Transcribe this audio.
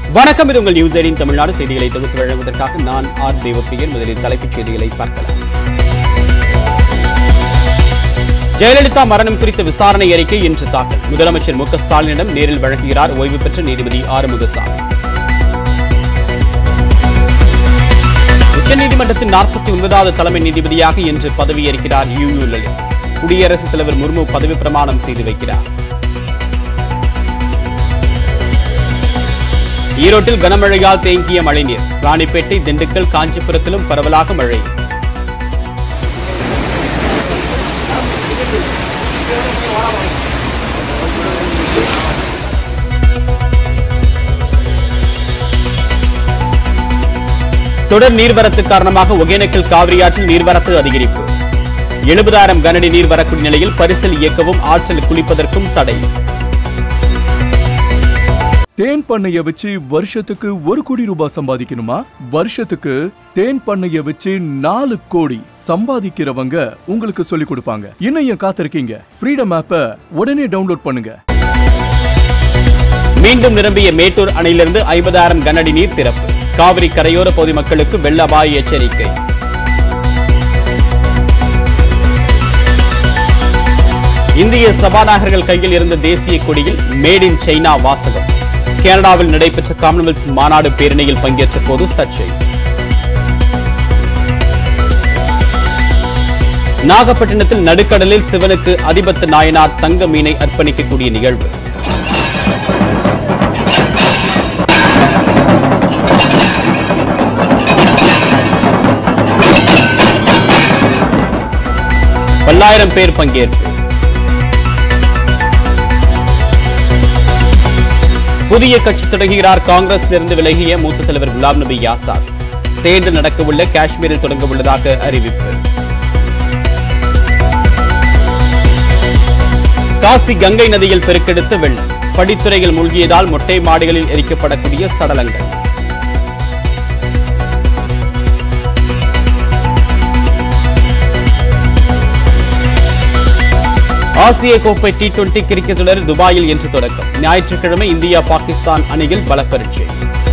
வணக்கம் இது உங்கள் நியூஸ் எயிட்டின் தமிழ்நாடு செய்திகளை தொகுத்து வழங்குவதற்காக நான் ஆர் தேவப்பிரியன் முதலில் தலைப்புச் செய்திகளை பார்க்கலாம் ஜெயலலிதா மரணம் குறித்த விசாரணை அறிக்கை இன்று தாக்கல் முதலமைச்சர் மு க ஸ்டாலினிடம் நேரில் வழங்குகிறார் ஓய்வு பெற்ற நீதிபதி ஆறுமுகசாமி உச்சநீதிமன்றத்தின் நாற்பத்தி ஒன்பதாவது தலைமை நீதிபதியாக இன்று பதவியேற்கிறார் யூ யூ லலித் குடியரசுத் தலைவர் முர்மு பதவி பிரமாணம் செய்து வைக்கிறார் ஈரோட்டில் கனமழையால் தேங்கிய மழைநீர் ராணிப்பேட்டை திண்டுக்கல் காஞ்சிபுரத்திலும் பரவலாக மழை தொடர் நீர்வரத்து காரணமாக ஒகேனக்கல் காவிரி ஆற்றில் நீர்வரத்து அதிகரிப்பு எழுபதாயிரம் கனஅடி நீர் வரக்கூடிய நிலையில் பரிசல் இயக்கவும் ஆற்றில் குளிப்பதற்கும் தடை தேன் பண்ணைய வச்சு வருஷத்துக்கு ஒரு கோடி ரூபாய் சம்பாதிக்கணுமா வருஷத்துக்கு தேன் பண்ணைய வச்சு நாலு கோடி சம்பாதிக்கிறவங்க உங்களுக்கு சொல்லி கொடுப்பாங்க இன்னும் ஏன் காத்திருக்கீங்க ஃப்ரீடம் ஆப்ப உடனே டவுன்லோட் பண்ணுங்க மீண்டும் நிரம்பிய மேட்டூர் அணையிலிருந்து ஐம்பதாயிரம் கனஅடி நீர் திறப்பு காவிரி கரையோர பகுதி மக்களுக்கு வெள்ள அபாய எச்சரிக்கை இந்திய சபாநாயகர்கள் கையில் இருந்த தேசிய கொடியில் மேட் இன் சைனா வாசகம் கனடாவில் நடைபெற்ற காமன்வெல்த் மாநாடு பேரணியில் பங்கேற்ற போது சர்ச்சை நாகப்பட்டினத்தில் நடுக்கடலில் சிவனுக்கு அதிபத்த நாயனார் தங்க மீனை அர்ப்பணிக்கக்கூடிய நிகழ்வு பல்லாயிரம் பேர் பங்கேற்பு புதிய கட்சி தொடங்குகிறார் காங்கிரஸ் இருந்து விலகிய மூத்த தலைவர் குலாம் நபி ஆசாத் தேர்தல் நடக்கவுள்ள காஷ்மீரில் தொடங்க உள்ளதாக அறிவிப்பு காசி கங்கை நதியில் பெருக்கெடுத்த வெள்ளம் படித்துறைகள் மூழ்கியதால் மொட்டை மாடிகளில் எரிக்கப்படக்கூடிய சடலங்கள் ஆசிய கோப்பை டி டுவெண்டி கிரிக்கெட் தொடர் துபாயில் இன்று தொடக்கம் ஞாயிற்றுக்கிழமை இந்தியா பாகிஸ்தான் அணியில் பல பரீட்சை